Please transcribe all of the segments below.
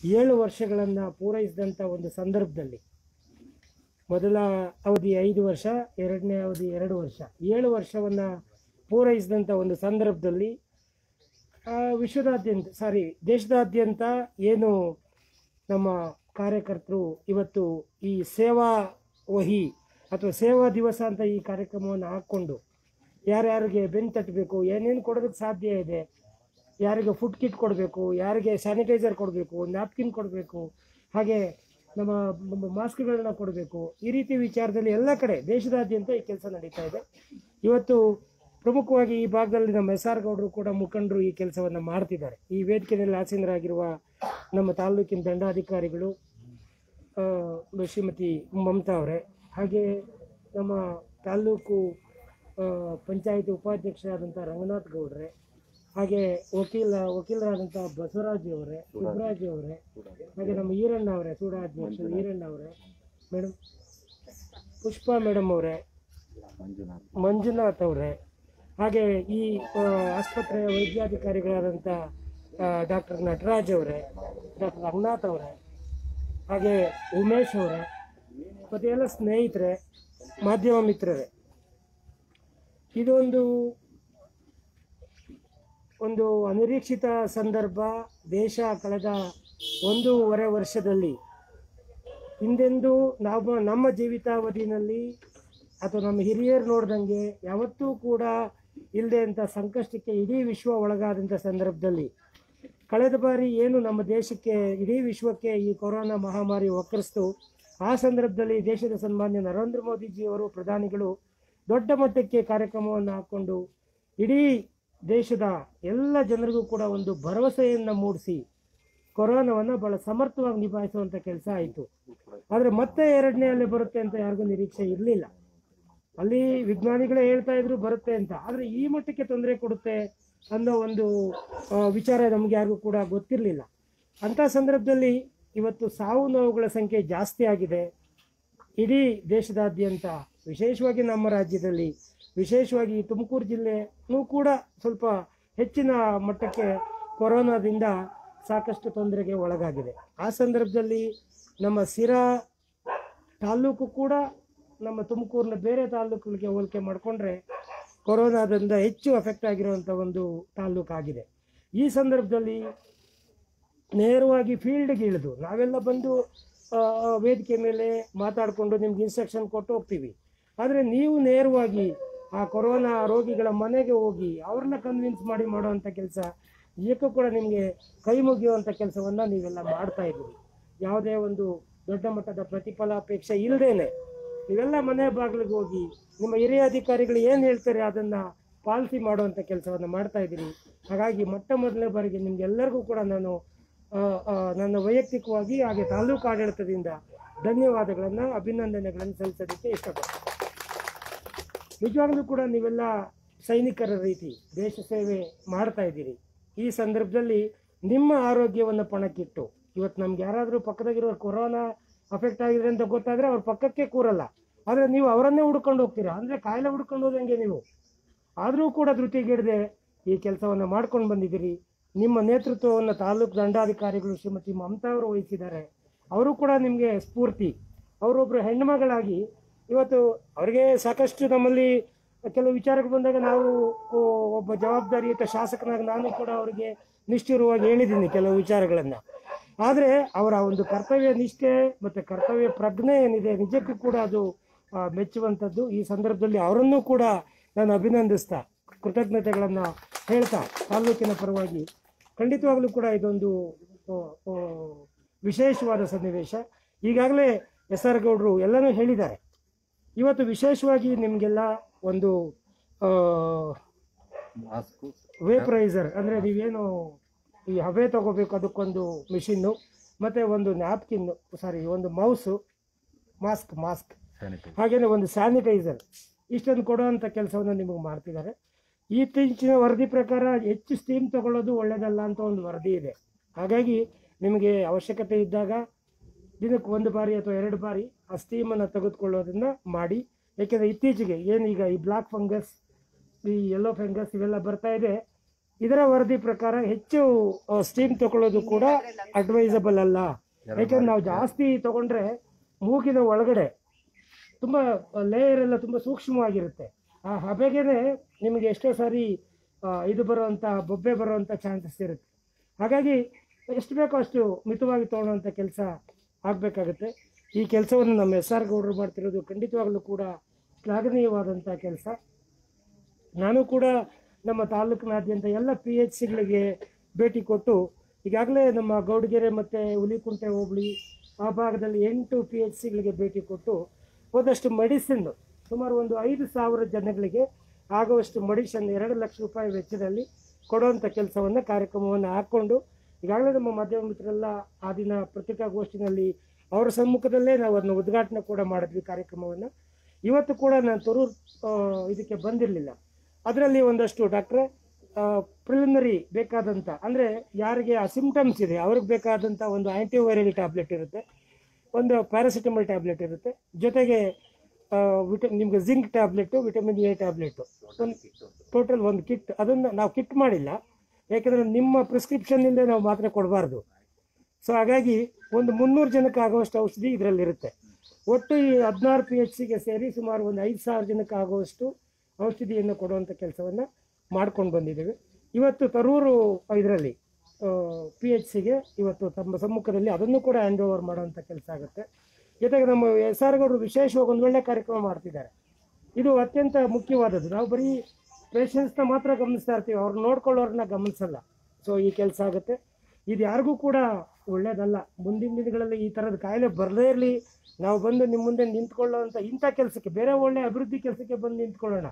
ಏಳು ವರ್ಷಗಳನ್ನು ಪೂರೈಸಿದಂಥ ಒಂದು ಸಂದರ್ಭದಲ್ಲಿ ಮೊದಲ ಅವಧಿ ಐದು ವರ್ಷ ಎರಡನೇ ಅವಧಿ ಎರಡು ವರ್ಷ ಏಳು ವರ್ಷವನ್ನು ಪೂರೈಸಿದಂಥ ಒಂದು ಸಂದರ್ಭದಲ್ಲಿ ಆ, ವಿಶ್ವದಾದ್ಯಂತ ಸಾರಿ ದೇಶದಾದ್ಯಂತ ಏನು ನಮ್ಮ ಕಾರ್ಯಕರ್ತರು ಇವತ್ತು ಈ ಸೇವಾ ವಹಿ ಅಥವಾ ಸೇವಾ ದಿವಸ ಅಂತ ಈ ಕಾರ್ಯಕ್ರಮವನ್ನು ಹಾಕ್ಕೊಂಡು ಯಾರ್ಯಾರಿಗೆ ಬೆನ್ನು ತಟ್ಟಬೇಕು ಏನೇನು ಕೊಡೋದಕ್ಕೆ ಸಾಧ್ಯ ಇದೆ ಯಾರಿಗೆ ಫುಡ್ ಕಿಟ್ ಕೊಡಬೇಕು ಯಾರಿಗೆ ಸ್ಯಾನಿಟೈಸರ್ ಕೊಡಬೇಕು ನ್ಯಾಪ್ಕಿನ್ ಕೊಡಬೇಕು ಹಾಗೆ ನಮ್ಮ ನಮ್ಮ ಮಾಸ್ಕ್ಗಳನ್ನ ಕೊಡಬೇಕು ಈ ರೀತಿ ವಿಚಾರದಲ್ಲಿ ಎಲ್ಲ ಕಡೆ ದೇಶದಾದ್ಯಂತ ಈ ಕೆಲಸ ನಡೀತಾ ಇದೆ ಇವತ್ತು ಪ್ರಮುಖವಾಗಿ ಈ ಭಾಗದಲ್ಲಿ ನಮ್ಮ ಎಸ್ ಆರ್ ಗೌಡರು ಕೂಡ ಮುಖಂಡರು ಈ ಕೆಲಸವನ್ನು ಮಾಡ್ತಿದ್ದಾರೆ ಈ ವೇದಿಕೆಯಲ್ಲಿ ಆಸೀನರಾಗಿರುವ ನಮ್ಮ ತಾಲೂಕಿನ ದಂಡಾಧಿಕಾರಿಗಳು ಆ, ಶ್ರೀಮತಿ ಮಮತಾ ಅವರೇ ಹಾಗೆ ನಮ್ಮ ತಾಲೂಕು ಪಂಚಾಯತಿ ಉಪಾಧ್ಯಕ್ಷರಾದಂಥ ರಂಗನಾಥ್ ಗೌಡ್ರೆ ಹಾಗೆ ವಕೀಲ ವಕೀಲರಾದಂಥ ಬಸವರಾಜ್ ಅವರೇ ಸುಬ್ರಾಜ್ ಅವರೇ ಹಾಗೆ ನಮ್ಮ ಈರಣ್ಣ ಅವರೇ ಸೂಡ ಅಧ್ಯಕ್ಷರು ಈರಣ್ಣ ಅವರೇ ಮೇಡಮ್ ಪುಷ್ಪಾ ಮೇಡಮ್ ಅವರೇ ಮಂಜುನಾಥ್ ಅವರೇ ಹಾಗೆ ಈ ಆ, ಆಸ್ಪತ್ರೆಯ ವೈದ್ಯಾಧಿಕಾರಿಗಳಾದಂಥ ಡಾಕ್ಟರ್ ನಟರಾಜ್ ಅವರೇ ಡಾಕ್ಟರ್ ರಂಗನಾಥ್ ಅವರೇ ಹಾಗೆ ಉಮೇಶ್ ಅವರೇ ಮತ್ತು ಎಲ್ಲ ಸ್ನೇಹಿತರೆ ಮಾಧ್ಯಮ ಮಿತ್ರರೇ ಇದೊಂದು ಒಂದು ಅನಿರೀಕ್ಷಿತ ಸಂದರ್ಭ ದೇಶ ಕಳೆದ ಒಂದೂವರೆ ವರ್ಷದಲ್ಲಿ ಹಿಂದೆಂದೂ ನಾವು ನಮ್ಮ ಜೀವಿತಾವಧಿನಲ್ಲಿ ಅಥವಾ ನಮ್ಮ ಹಿರಿಯರು ನೋಡ್ದಂಗೆ ಯಾವತ್ತೂ ಕೂಡ ಇಲ್ಲದೆ ಅಂತ ಸಂಕಷ್ಟಕ್ಕೆ ಇಡೀ ವಿಶ್ವ ಒಳಗಾದಂಥ ಸಂದರ್ಭದಲ್ಲಿ ಕಳೆದ ಬಾರಿ ಏನು ನಮ್ಮ ದೇಶಕ್ಕೆ ಇಡೀ ವಿಶ್ವಕ್ಕೆ ಈ ಕೊರೋನಾ ಮಹಾಮಾರಿ ಒಕ್ಕರಿಸ್ತು ಆ ಸಂದರ್ಭದಲ್ಲಿ ದೇಶದ ಸನ್ಮಾನ್ಯ ನರೇಂದ್ರ ಮೋದಿಜಿಯವರು ಪ್ರಧಾನಿಗಳು ದೊಡ್ಡ ಮಟ್ಟಕ್ಕೆ ಕಾರ್ಯಕ್ರಮವನ್ನು ಹಾಕ್ಕೊಂಡು ಇಡೀ ದೇಶದ ಎಲ್ಲ ಜನರಿಗೂ ಕೂಡ ಒಂದು ಭರವಸೆಯನ್ನು ಮೂಡಿಸಿ ಕೊರೋನಾವನ್ನು ಬಹಳ ಸಮರ್ಥವಾಗಿ ನಿಭಾಯಿಸುವಂಥ ಕೆಲಸ ಆಯಿತು ಆದರೆ ಮತ್ತೆ ಎರಡನೇ ಅಲೆ ಬರುತ್ತೆ ಅಂತ ಯಾರಿಗೂ ನಿರೀಕ್ಷೆ ಇರಲಿಲ್ಲ ಅಲ್ಲಿ ವಿಜ್ಞಾನಿಗಳೇ ಹೇಳ್ತಾ ಇದ್ರು ಬರುತ್ತೆ ಅಂತ ಆದರೆ ಈ ಮಟ್ಟಕ್ಕೆ ತೊಂದರೆ ಕೊಡುತ್ತೆ ಅನ್ನೋ ಒಂದು ಆ, ವಿಚಾರ ನಮ್ಗೆ ಯಾರಿಗೂ ಕೂಡ ಗೊತ್ತಿರಲಿಲ್ಲ ಅಂಥ ಸಂದರ್ಭದಲ್ಲಿ ಇವತ್ತು ಸಾವು ನೋವುಗಳ ಸಂಖ್ಯೆ ಜಾಸ್ತಿ ಆಗಿದೆ ಇಡೀ ದೇಶದಾದ್ಯಂತ ವಿಶೇಷವಾಗಿ ನಮ್ಮ ರಾಜ್ಯದಲ್ಲಿ ವಿಶೇಷವಾಗಿ ತುಮಕೂರು ಜಿಲ್ಲೆನೂ ಕೂಡ ಸ್ವಲ್ಪ ಹೆಚ್ಚಿನ ಮಟ್ಟಕ್ಕೆ ಕೊರೋನಾದಿಂದ ಸಾಕಷ್ಟು ತೊಂದರೆಗೆ ಒಳಗಾಗಿದೆ ಆ ಸಂದರ್ಭದಲ್ಲಿ ನಮ್ಮ ಸಿರಾ ತಾಲೂಕು ಕೂಡ ನಮ್ಮ ತುಮಕೂರಿನ ಬೇರೆ ತಾಲೂಕುಗಳಿಗೆ ಹೋಲಿಕೆ ಮಾಡಿಕೊಂಡ್ರೆ ಕೊರೋನಾದಿಂದ ಹೆಚ್ಚು ಎಫೆಕ್ಟ್ ಆಗಿರುವಂಥ ಒಂದು ತಾಲೂಕಾಗಿದೆ ಈ ಸಂದರ್ಭದಲ್ಲಿ ನೇರವಾಗಿ ಫೀಲ್ಡ್ಗೆ ಇಳಿದು ನಾವೆಲ್ಲ ಬಂದು ಆ, ಆ, ವೇದಿಕೆ ಮೇಲೆ ಮಾತಾಡಿಕೊಂಡು ನಿಮ್ಗೆ ಇನ್ಸ್ಟ್ರಕ್ಷನ್ ಕೊಟ್ಟು ಹೋಗ್ತೀವಿ ಆದರೆ ನೀವು ನೇರವಾಗಿ ಆ ಕೊರೋನಾ ರೋಗಿಗಳ ಮನೆಗೆ ಹೋಗಿ ಅವ್ರನ್ನ ಕನ್ವಿನ್ಸ್ ಮಾಡಿ ಮಾಡುವಂಥ ಕೆಲಸ ಏಕೂ ಕೂಡ ನಿಮಗೆ ಕೈ ಮುಗಿಯುವಂಥ ಕೆಲಸವನ್ನು ನೀವೆಲ್ಲ ಮಾಡ್ತಾ ಇದ್ದೀರಿ ಯಾವುದೇ ಒಂದು ದೊಡ್ಡ ಮಟ್ಟದ ಪ್ರತಿಫಲಾಪೇಕ್ಷೆ ಇಲ್ಲದೇನೆ ನೀವೆಲ್ಲ ಮನೆ ಬಾಗಿಲಿಗೆ ಹೋಗಿ ನಿಮ್ಮ ಹಿರಿಯ ಅಧಿಕಾರಿಗಳು ಏನು ಹೇಳ್ತಾರೆ ಅದನ್ನು ಪಾಲಿಸಿ ಮಾಡುವಂಥ ಕೆಲಸವನ್ನು ಮಾಡ್ತಾ ಇದ್ದೀರಿ ಹಾಗಾಗಿ ಮೊಟ್ಟ ಮೊದಲನೇ ಬಾರಿಗೆ ನಿಮ್ಗೆಲ್ಲರಿಗೂ ಕೂಡ ನಾನು ಆ, ಆ, ನನ್ನ ವೈಯಕ್ತಿಕವಾಗಿ ಹಾಗೆ ತಾಲೂಕು ಆಡಳಿತದಿಂದ ಧನ್ಯವಾದಗಳನ್ನು ಅಭಿನಂದನೆಗಳನ್ನು ಸಲ್ಲಿಸೋದಕ್ಕೆ ಇಷ್ಟಪಡ್ತೀನಿ ನಿಜವಾಗ್ಲೂ ಕೂಡ ನೀವೆಲ್ಲ ಸೈನಿಕರ ರೀತಿ ದೇಶ ಸೇವೆ ಮಾಡ್ತಾ ಇದ್ದೀರಿ ಈ ಸಂದರ್ಭದಲ್ಲಿ ನಿಮ್ಮ ಆರೋಗ್ಯವನ್ನು ಪಣಕ್ಕಿಟ್ಟು ಇವತ್ತು ನಮ್ಗೆ ಯಾರಾದರೂ ಪಕ್ಕದಾಗಿರೋ ಕೊರೋನಾ ಅಫೆಕ್ಟ್ ಆಗಿದೆ ಅಂತ ಗೊತ್ತಾದರೆ ಅವ್ರ ಪಕ್ಕಕ್ಕೆ ಕೂರಲ್ಲ ಆದರೆ ನೀವು ಅವರನ್ನೇ ಹುಡ್ಕೊಂಡು ಹೋಗ್ತೀರಾ ಅಂದರೆ ಕಾಯಿಲೆ ಹುಡ್ಕೊಂಡು ಹೋದಂಗೆ ನೀವು ಆದರೂ ಕೂಡ ಧೃತಿಗೆಡದೆ ಈ ಕೆಲಸವನ್ನು ಮಾಡ್ಕೊಂಡು ಬಂದಿದ್ದೀರಿ ನಿಮ್ಮ ನೇತೃತ್ವವನ್ನು ತಾಲೂಕು ದಂಡಾಧಿಕಾರಿಗಳು ಶ್ರೀಮತಿ ಮಮತಾ ಅವರು ವಹಿಸಿದ್ದಾರೆ ಅವರು ಕೂಡ ನಿಮಗೆ ಸ್ಫೂರ್ತಿ ಅವರೊಬ್ಬರು ಹೆಣ್ಣುಮಗಳಾಗಿ ಇವತ್ತು ಅವರಿಗೆ ಸಾಕಷ್ಟು ನಮ್ಮಲ್ಲಿ ಕೆಲವು ವಿಚಾರಕ್ಕೆ ಬಂದಾಗ ನಾವು ಓ, ಒಬ್ಬ ಜವಾಬ್ದಾರಿಯುತ ಶಾಸಕನಾಗಿ ನಾನು ಕೂಡ ಅವರಿಗೆ ನಿಷ್ಠುರವಾಗಿ ಹೇಳಿದ್ದೀನಿ ಕೆಲವು ವಿಚಾರಗಳನ್ನು ಆದರೆ ಅವರ ಒಂದು ಕರ್ತವ್ಯ ನಿಷ್ಠೆ ಮತ್ತು ಕರ್ತವ್ಯ ಪ್ರಜ್ಞೆ ಏನಿದೆ ನಿಜಕ್ಕೂ ಕೂಡ ಅದು ಆ, ಮೆಚ್ಚುವಂಥದ್ದು ಈ ಸಂದರ್ಭದಲ್ಲಿ ಅವರನ್ನೂ ಕೂಡ ನಾನು ಅಭಿನಂದಿಸ್ತಾ ಕೃತಜ್ಞತೆಗಳನ್ನು ಹೇಳ್ತಾ ತಾಲೂಕಿನ ಪರವಾಗಿ ಖಂಡಿತವಾಗ್ಲೂ ಕೂಡ ಇದೊಂದು ಆ, ಆ, ವಿಶೇಷವಾದ ಸನ್ನಿವೇಶ ಈಗಾಗಲೇ ಎಸ್ ಆರ್ ಗೌಡರು ಎಲ್ಲನೂ ಹೇಳಿದ್ದಾರೆ ಇವತ್ತು ವಿಶೇಷವಾಗಿ ನಿಮಗೆಲ್ಲ ಒಂದು ವೇಪ್ರೈಸರ್ ಅಂದರೆ ನೀವೇನು ಈ ಹಬೆ ತಗೋಬೇಕು ಅದಕ್ಕೊಂದು ಮಿಷಿನ್ನು ಮತ್ತು ಒಂದು ನ್ಯಾಪ್ಕಿನ್ ಸಾರಿ ಒಂದು ಮೌಸು ಮಾಸ್ಕ್ ಮಾಸ್ಕ್ ಹಾಗೆಯೇ ಒಂದು ಸ್ಯಾನಿಟೈಸರ್ ಇಷ್ಟನ್ನು ಕೊಡುವಂಥ ಕೆಲಸವನ್ನು ನಿಮಗೆ ಮಾಡ್ತಿದ್ದಾರೆ ಇತ್ತೀಚಿನ ವರದಿ ಪ್ರಕಾರ ಹೆಚ್ಚು ಸ್ಟೀಮ್ ತಗೊಳ್ಳೋದು ಒಳ್ಳೆಯದಲ್ಲ ಅಂತ ಒಂದು ವರದಿ ಇದೆ ಹಾಗಾಗಿ ನಿಮಗೆ ಅವಶ್ಯಕತೆ ಇದ್ದಾಗ ದಿನಕ್ಕೆ ಒಂದು ಬಾರಿ ಅಥವಾ ಎರಡು ಬಾರಿ ಆ ಸ್ಟೀಮನ್ನು ತೆಗೆದುಕೊಳ್ಳೋದನ್ನ ಮಾಡಿ ಯಾಕೆಂದರೆ ಇತ್ತೀಚೆಗೆ ಏನೀಗ ಈ ಬ್ಲಾಕ್ ಫಂಗಸ್ ಈ ಯೆಲ್ಲೋ ಫಂಗಸ್ ಇವೆಲ್ಲ ಬರ್ತಾ ಇದೆ ಇದರ ವರದಿ ಪ್ರಕಾರ ಹೆಚ್ಚು ಸ್ಟೀಮ್ ತಗೊಳ್ಳೋದು ಕೂಡ ಅಡ್ವೈಸಬಲ್ ಅಲ್ಲ ಯಾಕಂದ್ರೆ ನಾವು ಜಾಸ್ತಿ ತಗೊಂಡ್ರೆ ಮೂಗಿನ ಒಳಗಡೆ ತುಂಬ ಲೇಯರ್ ಎಲ್ಲ ತುಂಬ ಸೂಕ್ಷ್ಮವಾಗಿರುತ್ತೆ ಆ ಹಬೆಗೆನೆ ನಿಮಗೆ ಎಷ್ಟೋ ಸಾರಿ ಆ, ಇದು ಬರುವಂಥ ಬೊಬ್ಬೆ ಬರುವಂಥ ಚಾನ್ಸಸ್ ಇರುತ್ತೆ ಹಾಗಾಗಿ ಎಷ್ಟು ಬೇಕೋ ಅಷ್ಟು ಮಿತವಾಗಿ ತೊಗೊಳ್ಳೋವಂಥ ಕೆಲಸ ಆಗಬೇಕಾಗುತ್ತೆ ಈ ಕೆಲಸವನ್ನು ನಮ್ಮ ಎಸ್ ಆರ್ ಗೌಡರು ಮಾಡ್ತಿರೋದು ಖಂಡಿತವಾಗಲೂ ಕೂಡ ಶ್ಲಾಘನೀಯವಾದಂಥ ಕೆಲಸ ನಾನು ಕೂಡ ನಮ್ಮ ತಾಲೂಕಿನಾದ್ಯಂತ ಎಲ್ಲ ಪಿ ಎಚ್ ಸಿಗಳಿಗೆ ಭೇಟಿ ಕೊಟ್ಟು ಈಗಾಗಲೇ ನಮ್ಮ ಗೌಡಗೆರೆ ಮತ್ತು ಹುಲಿಕುಂಟೆ ಹೋಬಳಿ ಆ ಭಾಗದಲ್ಲಿ ಎಂಟು ಪಿ ಎಚ್ ಸಿಗಳಿಗೆ ಭೇಟಿ ಕೊಟ್ಟು ಒಂದಷ್ಟು ಮೆಡಿಸಿನ್ ಸುಮಾರು ಒಂದು ಐದು ಸಾವಿರ ಜನಗಳಿಗೆ ಆಗುವಷ್ಟು ಮೆಡಿಸಿನ್ ಎರಡು ಲಕ್ಷ ರೂಪಾಯಿ ವೆಚ್ಚದಲ್ಲಿ ಕೊಡುವಂಥ ಕೆಲಸವನ್ನು ಕಾರ್ಯಕ್ರಮವನ್ನು ಹಾಕ್ಕೊಂಡು ಈಗಾಗಲೇ ನಮ್ಮ ಮಾಧ್ಯಮ ಮಿತ್ರರೆಲ್ಲ ಆ ದಿನ ಪತ್ರಿಕಾಗೋಷ್ಠಿನಲ್ಲಿ ಅವರ ಸಮ್ಮುಖದಲ್ಲೇ ನಾವು ಅದನ್ನು ಉದ್ಘಾಟನೆ ಕೂಡ ಮಾಡಿದ್ವಿ ಕಾರ್ಯಕ್ರಮವನ್ನು ಇವತ್ತು ಕೂಡ ನಾನು ತೊರೂರು ಆ, ಇದಕ್ಕೆ ಬಂದಿರಲಿಲ್ಲ ಅದರಲ್ಲಿ ಒಂದಷ್ಟು ಡಾಕ್ಟ್ರೆ ಪ್ರಿಲಿಮಿನರಿ ಬೇಕಾದಂಥ ಅಂದರೆ ಯಾರಿಗೆ ಆ ಸಿಂಪ್ಟಮ್ಸ್ ಇದೆ ಅವ್ರಿಗೆ ಬೇಕಾದಂಥ ಒಂದು ಆ್ಯಂಟಿವೈರಲ್ ಟ್ಯಾಬ್ಲೆಟ್ ಇರುತ್ತೆ ಒಂದು ಪ್ಯಾರಾಸಿಟಮಲ್ ಟ್ಯಾಬ್ಲೆಟ್ ಇರುತ್ತೆ ಜೊತೆಗೆ ವಿಟ ನಿಮ್ಗೆ zinc tablet vitamin A tablet ಒಂದು ಟೋಟಲ್ ಒಂದು ಕಿಟ್ ಅದನ್ನು ನಾವು ಕಿಟ್ ಮಾಡಿಲ್ಲ ಯಾಕೆಂದರೆ ನಿಮ್ಮ ಪ್ರಿಸ್ಕ್ರಿಪ್ಷನ್ನಿಂದ ನಾವು ಮಾತ್ರೆ ಕೊಡಬಾರ್ದು ಸೊ ಹಾಗಾಗಿ ಒಂದು ಮುನ್ನೂರು ಜನಕ್ಕೆ ಆಗುವಷ್ಟು ಔಷಧಿ ಇದರಲ್ಲಿರುತ್ತೆ ಒಟ್ಟು ಈ ಹದಿನಾರು ಪಿ ಎಚ್ ಸಿಗೆ ಸೇರಿ ಸುಮಾರು ಒಂದು ಐದು ಸಾವಿರ ಜನಕ್ಕೆ ಆಗುವಷ್ಟು ಔಷಧಿಯನ್ನು ಕೊಡುವಂಥ ಕೆಲಸವನ್ನು ಮಾಡ್ಕೊಂಡು ಬಂದಿದ್ದೇವೆ ಇವತ್ತು ತರೂರು ಇದರಲ್ಲಿ ಪಿ ಎಚ್ ಸಿಗೆ ಇವತ್ತು ತಮ್ಮ ಸಮ್ಮುಖದಲ್ಲಿ ಅದನ್ನು ಕೂಡ ಹ್ಯಾಂಡ್ ಓವರ್ ಮಾಡುವಂಥ ಕೆಲಸ ಆಗುತ್ತೆ ಜೊತೆಗೆ ನಮ್ಮ ಎಸ್ ಆರ್ ಗೌಡರು ವಿಶೇಷವಾಗಿ ಒಂದು ಒಳ್ಳೆ ಕಾರ್ಯಕ್ರಮ ಮಾಡ್ತಿದ್ದಾರೆ ಇದು ಅತ್ಯಂತ ಮುಖ್ಯವಾದದ್ದು ನಾವು ಬರೀ ಪೇಷಂಟ್ಸ್ನ ಮಾತ್ರ ಗಮನಿಸ್ತಾ ಇರ್ತೀವಿ ಅವ್ರನ್ನ ನೋಡ್ಕೊಳ್ಳೋರನ್ನ ಗಮನಿಸಲ್ಲ ಸೊ ಈ ಕೆಲಸ ಆಗುತ್ತೆ ಇದು ಯಾರಿಗೂ ಕೂಡ ಒಳ್ಳೇದಲ್ಲ ಮುಂದಿನ ದಿನಗಳಲ್ಲಿ ಈ ಥರದ ಕಾಯಿಲೆ ಬರದೇ ಇರಲಿ ನಾವು ಬಂದು ನಿಮ್ಮ ಮುಂದೆ ನಿಂತ್ಕೊಳ್ಳೋವಂಥ ಇಂಥ ಕೆಲಸಕ್ಕೆ ಬೇರೆ ಒಳ್ಳೆ ಅಭಿವೃದ್ಧಿ ಕೆಲಸಕ್ಕೆ ಬಂದು ನಿಂತ್ಕೊಳ್ಳೋಣ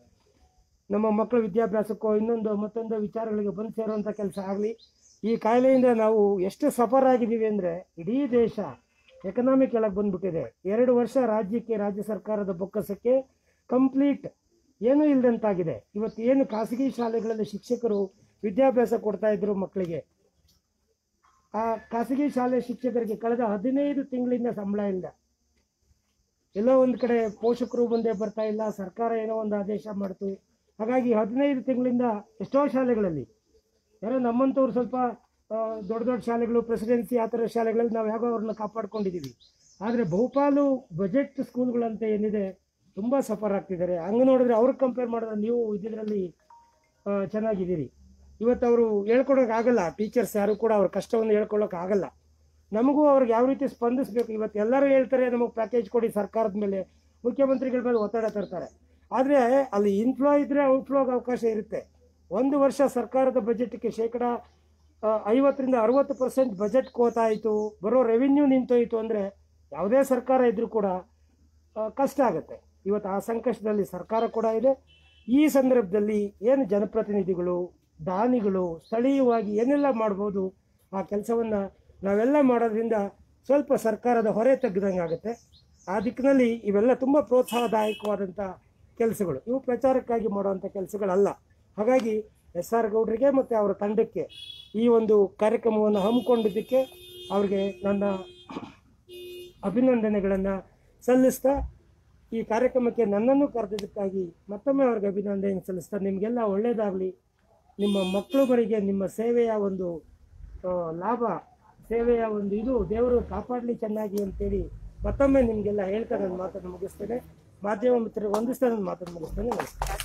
ನಮ್ಮ ಮಕ್ಕಳ ವಿದ್ಯಾಭ್ಯಾಸಕ್ಕೋ ಇನ್ನೊಂದು ಮತ್ತೊಂದು ವಿಚಾರಗಳಿಗೆ ಬಂದು ಸೇರುವಂಥ ಕೆಲಸ ಆಗಲಿ ಈ ಕಾಯಿಲೆಯಿಂದ ನಾವು ಎಷ್ಟು ಸಫರ್ ಆಗಿದ್ದೀವಿ ಅಂದರೆ ಇಡೀ ದೇಶ ಎಕನಾಮಿಕ್ ಕೆಳಗೆ ಬಂದ್ಬಿಟ್ಟಿದೆ ಎರಡು ವರ್ಷ ರಾಜ್ಯಕ್ಕೆ ರಾಜ್ಯ ಸರ್ಕಾರದ ಬೊಕ್ಕಸಕ್ಕೆ ಕಂಪ್ಲೀಟ್ ಏನೂ ಇಲ್ಲದಂತಾಗಿದೆ ಇವತ್ತು ಏನು ಖಾಸಗಿ ಶಾಲೆಗಳಲ್ಲಿ ಶಿಕ್ಷಕರು ವಿದ್ಯಾಭ್ಯಾಸ ಕೊಡ್ತಾ ಇದ್ರು ಮಕ್ಕಳಿಗೆ ಆ ಖಾಸಗಿ ಶಾಲೆ ಶಿಕ್ಷಕರಿಗೆ ಕಳೆದ ಹದಿನೈದು ತಿಂಗಳಿಂದ ಸಂಬಳ ಇಲ್ಲ ಎಲ್ಲೋ ಒಂದು ಕಡೆ ಪೋಷಕರು ಮುಂದೆ ಬರ್ತಾ ಇಲ್ಲ ಸರ್ಕಾರ ಏನೋ ಒಂದು ಆದೇಶ ಮಾಡ್ತು ಹಾಗಾಗಿ ಹದಿನೈದು ತಿಂಗಳಿಂದ ಎಷ್ಟೋ ಶಾಲೆಗಳಲ್ಲಿ ಯಾರೋ ನಮ್ಮಂಥವ್ರು ಸ್ವಲ್ಪ ಆ, ದೊಡ್ಡ ದೊಡ್ಡ ಶಾಲೆಗಳು ಪ್ರೆಸಿಡೆನ್ಸಿ ಆ ಥರ ಶಾಲೆಗಳಲ್ಲಿ ನಾವು ಯಾವಾಗ ಅವ್ರನ್ನ ಕಾಪಾಡ್ಕೊಂಡಿದ್ದೀವಿ ಆದರೆ ಬಹುಪಾಲು ಬಜೆಟ್ ಸ್ಕೂಲ್ಗಳಂತ ಏನಿದೆ ತುಂಬ ಸಫರ್ ಆಗ್ತಿದ್ದಾರೆ ಹಂಗೆ ನೋಡಿದ್ರೆ ಅವ್ರಿಗೆ ಕಂಪೇರ್ ಮಾಡಿದ್ರೆ ನೀವು ಇದ್ದಿದ್ರಲ್ಲಿ ಆ, ಚೆನ್ನಾಗಿದ್ದೀರಿ ಇವತ್ತು ಅವರು ಹೇಳ್ಕೊಡೋಕ್ಕಾಗಲ್ಲ ಟೀಚರ್ಸ್ ಯಾರು ಕೂಡ ಅವ್ರ ಕಷ್ಟವನ್ನು ಹೇಳ್ಕೊಳ್ಳೋಕ್ಕಾಗಲ್ಲ ನಮಗೂ ಅವ್ರಿಗೆ ಯಾವ ರೀತಿ ಸ್ಪಂದಿಸಬೇಕು ಇವತ್ತು ಎಲ್ಲರೂ ಹೇಳ್ತಾರೆ ನಮಗೆ ಪ್ಯಾಕೇಜ್ ಕೊಡಿ ಸರ್ಕಾರದ ಮೇಲೆ ಮುಖ್ಯಮಂತ್ರಿಗಳ ಮೇಲೆ ಒತ್ತಡ ತರ್ತಾರೆ ಆದರೆ ಅಲ್ಲಿ ಇನ್ಫ್ಲೋ ಇದ್ದರೆ ಔಟ್ಫ್ಲೋಗೆ ಅವಕಾಶ ಇರುತ್ತೆ ಒಂದು ವರ್ಷ ಸರ್ಕಾರದ ಬಜೆಟ್ಗೆ ಶೇಕಡ ಆ, ಐವತ್ತರಿಂದ ಅರವತ್ತು ಪರ್ಸೆಂಟ್ ಬಜೆಟ್ ಕೋತಾಯಿತು ಬರೋ ರೆವಿನ್ಯೂ ನಿಂತೋಯ್ತು ಅಂದರೆ ಯಾವುದೇ ಸರ್ಕಾರ ಇದ್ದರೂ ಕೂಡ ಆ, ಕಷ್ಟ ಆಗುತ್ತೆ ಇವತ್ತು ಆ ಸಂಕಷ್ಟದಲ್ಲಿ ಸರ್ಕಾರ ಕೂಡ ಇದೆ ಈ ಸಂದರ್ಭದಲ್ಲಿ ಏನು ಜನಪ್ರತಿನಿಧಿಗಳು ದಾನಿಗಳು ಸ್ಥಳೀಯವಾಗಿ ಏನೆಲ್ಲ ಮಾಡ್ಬೋದು ಆ ಕೆಲಸವನ್ನು ನಾವೆಲ್ಲ ಮಾಡೋದ್ರಿಂದ ಸ್ವಲ್ಪ ಸರ್ಕಾರದ ಹೊರೆ ತೆಗ್ದಂಗೆ ಆಗುತ್ತೆ ಆ ದಿಕ್ಕಿನಲ್ಲಿ ಇವೆಲ್ಲ ತುಂಬ ಪ್ರೋತ್ಸಾಹದಾಯಕವಾದಂಥ ಕೆಲಸಗಳು ಇವು ಪ್ರಚಾರಕ್ಕಾಗಿ ಮಾಡುವಂಥ ಕೆಲಸಗಳಲ್ಲ ಹಾಗಾಗಿ ಎಸ್ ಆರ್ ಗೌಡ್ರಿಗೆ ಮತ್ತು ಅವರ ತಂಡಕ್ಕೆ ಈ ಒಂದು ಕಾರ್ಯಕ್ರಮವನ್ನು ಹಮ್ಮಿಕೊಂಡಿದ್ದಕ್ಕೆ ಅವ್ರಿಗೆ ನನ್ನ ಅಭಿನಂದನೆಗಳನ್ನು ಸಲ್ಲಿಸ್ತಾ ಈ ಕಾರ್ಯಕ್ರಮಕ್ಕೆ ನನ್ನನ್ನು ಕರೆದಿದ್ದಕ್ಕಾಗಿ ಮತ್ತೊಮ್ಮೆ ಅವ್ರಿಗೆ ಅಭಿನಂದನೆ ಸಲ್ಲಿಸ್ತಾ ನಿಮಗೆಲ್ಲ ಒಳ್ಳೆಯದಾಗಲಿ ನಿಮ್ಮ ಮಕ್ಕಳುಗಳಿಗೆ ನಿಮ್ಮ ಸೇವೆಯ ಒಂದು ಆ, ಲಾಭ ಸೇವೆಯ ಒಂದು ಇದು ದೇವರು ಕಾಪಾಡಲಿ ಚೆನ್ನಾಗಿ ಅಂತೇಳಿ ಮತ್ತೊಮ್ಮೆ ನಿಮಗೆಲ್ಲ ಹೇಳ್ತಾ ನನ್ನ ಮಾತನ್ನು ಮುಗಿಸ್ತೇನೆ ಮಾಧ್ಯಮ ಮಿತ್ರರಿಗೆ ಒಂದಿಸ್ತಾ ನನ್ನ ಮಾತನ್ನು ಮುಗಿಸ್ತೇನೆ ನಮಸ್ಕಾರ